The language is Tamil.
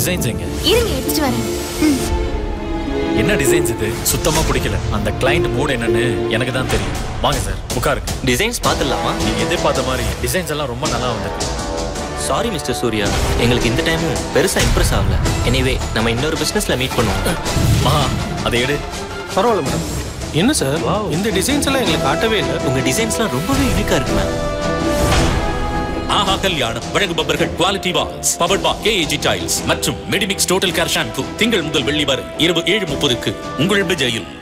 டிசைன்ஸ் எங்க இருங்க எடுத்துட்டு வரேன் ம். என்ன டிசைன்ஸ் இது சுத்தமா பிடிக்கல அந்த கிளைண்ட் மூட் என்னன்னு எனக்கு தான் தெரியும் வாங்க சார் உட்காருங்க டிசைன்ஸ் பார்த்துடலாமா நீங்க எதிர்பார்த்த மாதிரி டிசைன்ஸ் எல்லாம் ரொம்ப நல்லா வந்திருக்கு சாரி மிஸ்டர் சூர்யா எங்களுக்கு இந்த டைமும் பெருசா இம்ப்ரெஸ் ஆகல எனிவே நம்ம இன்னொரு பிசினஸ்ல மீட் பண்ணுவோம் மகா அதை எடு பரவாயில்ல மேடம் என்ன சார் இந்த டிசைன்ஸ் எல்லாம் எங்களுக்கு காட்டவே இல்லை உங்க டிசைன்ஸ்லாம் ரொம்பவே யூனிக்கா இருக்கு மேம் ஆஹா கல்யாணம் வழங்குபவர்கள் quality walls powered by KAG tiles மற்றும் மெடிமிக்ஸ் டோட்டல் கேர் ஷாம்பு திங்கள் முதல் வெள்ளி வரை இரவு ஏழு முப்பதுக்கு உங்கள் விஜயில்